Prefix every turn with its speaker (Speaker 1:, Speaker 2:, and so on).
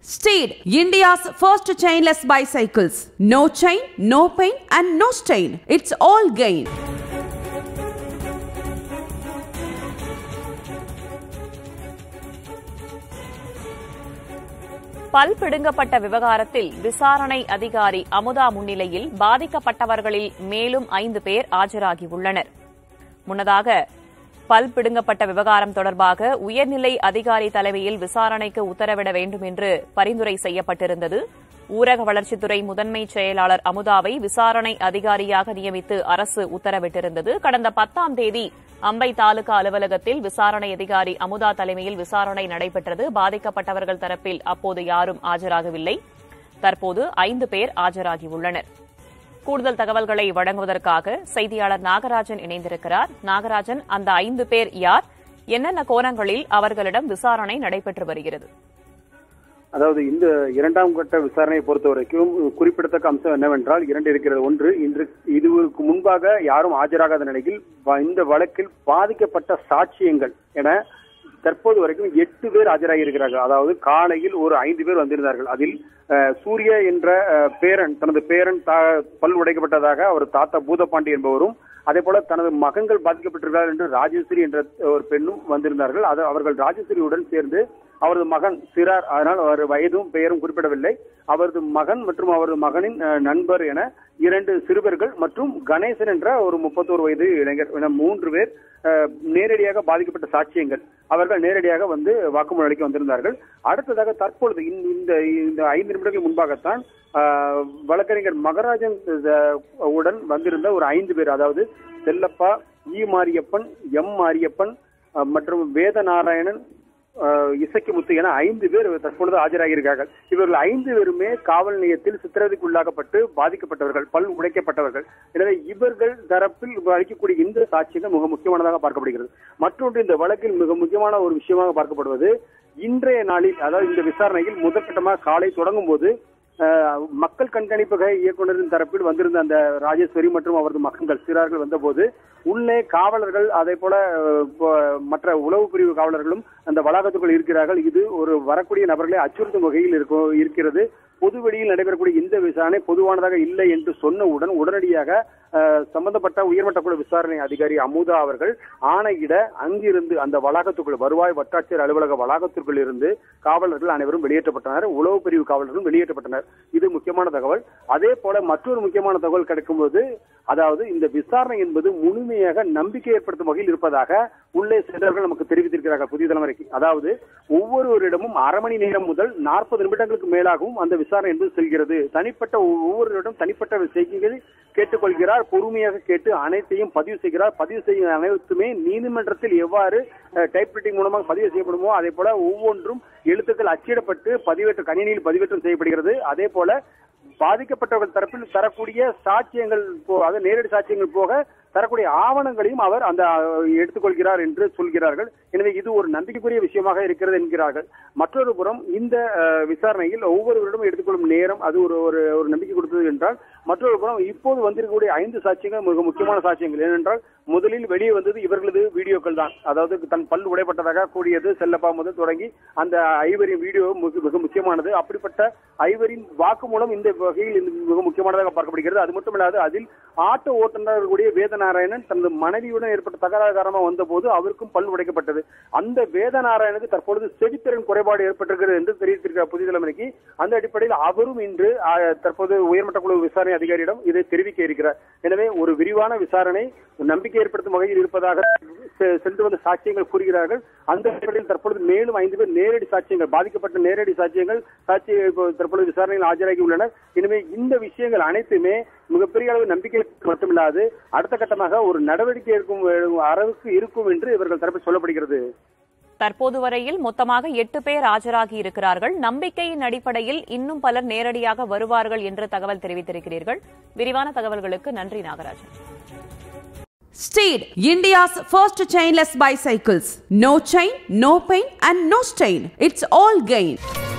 Speaker 1: Steed, India's first chainless bicycles. No chain, no pain, and no stain. It's all gain.
Speaker 2: பல் பிடுங்கப்பட்ட விவகாரத்தில் விசாரணை அதிகாரி அமுதா முன்னிலையில் பாதிக்கப்பட்டவர்களில் மேலும் ஐந்து பேர் ஆஜராகியுள்ளனர் முன்னதாக பல் பிடுங்கப்பட்ட விவகாரம் தொடர்பாக உயர்நிலை அதிகாரி தலைமையில் விசாரணைக்கு உத்தரவிட வேண்டும் என்று பரிந்துரை செய்யப்பட்டிருந்தது ஊரக வளர்ச்சித்துறை முதன்மை செயலாளர் அமுதாவை விசாரணை அதிகாரியாக நியமித்து அரசு உத்தரவிட்டிருந்தது கடந்த பத்தாம் தேதி அம்பை தாலுகா அலுவலகத்தில் விசாரணை அதிகாரி அமுதா தலைமையில் விசாரணை நடைபெற்றது பாதிக்கப்பட்டவர்கள் தரப்பில் அப்போது யாரும் ஆஜராகவில்லை தற்போது ஐந்து பேர் ஆஜராகியுள்ளனர் கூடுதல் தகவல்களை வழங்குவதற்காக செய்தியாளர் நாகராஜன் இணைந்திருக்கிறார் நாகராஜன் அந்த ஐந்து பேர் யார் என்னென்ன கோணங்களில் அவர்களிடம் விசாரணை நடைபெற்று வருகிறது
Speaker 3: அதாவது இந்த இரண்டாம் கட்ட விசாரணையை பொறுத்த வரைக்கும் குறிப்பிடத்தக்க அம்சம் என்னவென்றால் இரண்டு இருக்கிறது ஒன்று இன்று இதுக்கு முன்பாக யாரும் ஆஜராகாத நிலையில் வ- இந்த வழக்கில் பாதிக்கப்பட்ட சாட்சியங்கள் என தற்போது வரைக்கும் எட்டு பேர் ஆஜராகி இருக்கிறார்கள் அதாவது காலையில் ஒரு ஐந்து பேர் வந்திருந்தார்கள் அதில் அஹ், சூர்யா என்ற அஹ், பேரன் தனது பேரன் தா- பல் உடைக்கப்பட்டதாக அவர் தாத்தா பூதபாண்டி என்பவரும் அதே போல தனது மகன்கள் பாதிக்கப்பட்டிருக்கிறார் என்று ராஜேஸ்வரி என்ற ஒரு பெண்ணும் வந்திருந்தார்கள் அது அவர்கள் ராஜேஸ்வரியுடன் சேர்ந்து அவரது மகன் சிறார் அதனால் அவர் வயதும் பெயரும் குறிப்பிடவில்லை அவரது மகன் மற்றும் அவரது மகனின் அஹ், நண்பர் என இரண்டு சிறுவர்கள் மற்றும் கணேசன் என்ற ஒரு முப்பத்தோரு வயது இளைஞர் என மூன்று பேர் அஹ், நேரடியாக பாதிக்கப்பட்ட சாட்சியங்கள் அவர்கள் நேரடியாக வந்து வாக்குமூலம் அளிக்க வந்திருந்தார்கள் அடுத்ததாக தற்பொழுது இந்த- இந்த இந்த ஐந்து நிமிடங்கள் முன்பாகத்தான் அஹ், வழக்கறிஞர் மகராஜன் அஹ், உடன் வந்திருந்த ஒரு ஐந்து பேர் அதாவது செல்லப்பா இ மாரியப்பன் எம் மாரியப்பன் அஹ், மற்றும் வேத நாராயணன் அஹ், இசக்கி முத்து என ஐந்து பேர் தற்பொழுது ஆஜராகியிருக்கார்கள் இவர்கள் ஐந்து பேருமே காவல் நிலையத்தில் சித்திரவதைக்குள்ளாக்கப்பட்டு பாதிக்கப்பட்டவர்கள் பல் உடைக்கப்பட்டவர்கள் எனவே இவர்கள் தரப்பில் அளிக்கக்கூடிய இந்த சாட்சியங்கள் மிக முக்கியமானதாக பார்க்கப்படுகிறது மற்றொன்று இந்த வழக்கில் மிக முக்கியமான ஒரு விஷயமாக பார்க்கப்படுவது இன்றைய நாளில் அதாவது இந்த விசாரணையில் முதற்கட்டமாக காலை தொடங்கும் போது அஹ், மக்கள் கண்காணிப்பக இயக்குநரின் தரப்பில் வந்திருந்த அந்த ராஜேஸ்வரி மற்றும் அவரது மகன்கள் சிறார்கள் வந்தபோது உள்ளே காவலர்கள் அதே போல அஹ், இப்போ மற்ற உளவு பிரிவு காவலர்களும் அந்த வளாகத்துக்குள் இருக்கிறார்கள் இது ஒரு வரக்கூடிய நபர்களை அச்சுறுத்தும் வகையில் இருக்கும் இருக்கிறது பொது வெளியில் நடைபெறக்கூடிய இந்த விசாரணை பொதுவானதாக இல்லை என்று சொன்னவுடன் உடனடியாக அஹ், சம்பந்தப்பட்ட உயர்மட்ட குழு விசாரணை அதிகாரி அமுதா அவர்கள் ஆணையிட அங்கிருந்து அந்த வளாகத்துக்குள் வருவாய் வட்டாட்சியர் அலுவலக வளாகத்திற்குள் இருந்து காவலர்கள் அனைவரும் வெளியேற்றப்பட்டனர் உளவு பிரிவு காவலர்களும் வெளியேற்றப்பட்டனர் இது முக்கியமான தகவல் அதே போல மற்றொரு முக்கியமான தகவல் கிடைக்கும்போது அதாவது இந்த விசாரணை என்பது முழுமையாக நம்பிக்கை ஏற்படுத்தும் வகையில் இருப்பதாக உள்ளே சென்றவர்கள் நமக்கு தெரிவித்திருக்கிறார்கள் புதிய தலைமுறைக்கு அதாவது ஒவ்வொருவரிடமும் அரை மணி நேரம் முதல் நாற்பது நிமிடங்களுக்கு மேலாகவும் அந்த விசாரணை என்பது செல்கிறது தனிப்பட்ட ஒவ்வொருவரிடம் தனிப்பட்ட செய்திகளை கேட்டுக்கொள்கிறார் பொறுமையாக கேட்டு அனைத்தையும் பதிவு செய்கிறார் பதிவு செய்யும் அனைத்துமே நீதிமன்றத்தில் எவ்வாறு டைப் ரைட்டிங் மூலமாக பதிவு செய்யப்படுமோ அதே போல ஒவ்வொன்றும் எழுத்துக்கள் அச்சிடப்பட்டு பதிவேற்ற கணினியில் பதிவேற்றம் செய்யப்படுகிறது அதே போல பாதிக்கப்பட்டவர்கள் தரப்பில் தரக்கூடிய சாட்சியங்கள் போ- அதாவது நேரடி சாட்சியங்கள் போக தரக்கூடிய ஆவணங்களையும் அவர் அந்த அஹ், எடுத்துக்கொள்கிறார் என்று சொல்கிறார்கள் எனவே இது ஒரு நம்பிக்கைக்குரிய விஷயமாக இருக்கிறது என்கிறார்கள் மற்றொரு புறம் இந்த அஹ், விசாரணையில் ஒவ்வொருவரிடம் எடுத்துக்கொள்ளும் நேரம் அது ஒரு ஒரு ஒரு நம்பிக்கை கொடுத்தது என்றால் மற்றொரு புறம் இப்போது வந்திருக்கக்கூடிய ஐந்து சாட்சியங்கள் மிக முக்கியமான சாட்சியங்கள் ஏனென்றால் முதலில் வெளியே வந்தது இவர்களது வீடியோக்கள் தான் அதாவது தன் பல் உடைப்பட்டதாக கூடியது செல்லப்பா முதல் தொடங்கி அந்த ஐவரின் வீடியோ மிக மிக முக்கியமானது அப்படிப்பட்ட ஐவரின் வாக்குமூலம் இந்த வகையில் இந்த மிக முக்கியமானதாக பார்க்கப்படுகிறது அது மட்டுமில்லாது அதில் ஆட்டோ ஓட்டுநர் கூடிய வேதநாராயணன் தனது மனைவியுடன் ஏற்பட்ட தகராறு காரணமாக வந்தபோது அவருக்கும் பல் உடைக்கப்பட்டது அந்த வேதநாராயணுக்கு தற்பொழுது செவித்திறன் குறைபாடு ஏற்பட்டிருக்கிறது என்று தெரிவித்திருக்கிறார் புதிய தலைமுறைக்கு அந்த அடிப்படையில் அவரும் இன்று ஆ, தற்போது உயர்மட்ட குழு விசாரணை அதிகாரியிடம் இதை தெரிவிக்க இருக்கிறார் எனவே ஒரு விரிவான விசாரணை நம்பிக்கை ஏற்படுத்தும் வகையில் இருப்பதாக செ- சென்று வந்த சாட்சியங்கள் கூறுகிறார்கள் அந்த அடிப்படையில் தற்பொழுது மேலும் ஐந்து பேர் நேரடி சாட்சியங்கள் பாதிக்கப்பட்ட நேரடி சாட்சியங்கள் சாட்சி இப்போ தற்பொழுது விசாரணையில் ஆஜராகி உள்ளனர் எனவே இந்த விஷயங்கள் அனைத்துமே மிகப்பெரிய அளவு நம்பிக்கை மட்டுமில்லாது அடுத்த கட்டமாக ஒரு நடவடிக்கை இருக்கும் அளவுக்கு இருக்கும் என்று இவர்கள் தரப்பில் சொல்லப்படுகிறது
Speaker 2: தற்போது வரையில் மொத்தமாக எட்டு பேர் ஆஜராகி இருக்கிறார்கள் நம்பிக்கையின் அடிப்படையில் இன்னும் பலர் நேரடியாக வருவார்கள் என்று தகவல் தெரிவித்திருக்கிறீர்கள் விரிவான தகவல்களுக்கு நன்றி Nagarajan
Speaker 1: Steed, India's first chainless bicycles. No chain, no pain, and no stain. It's all gain.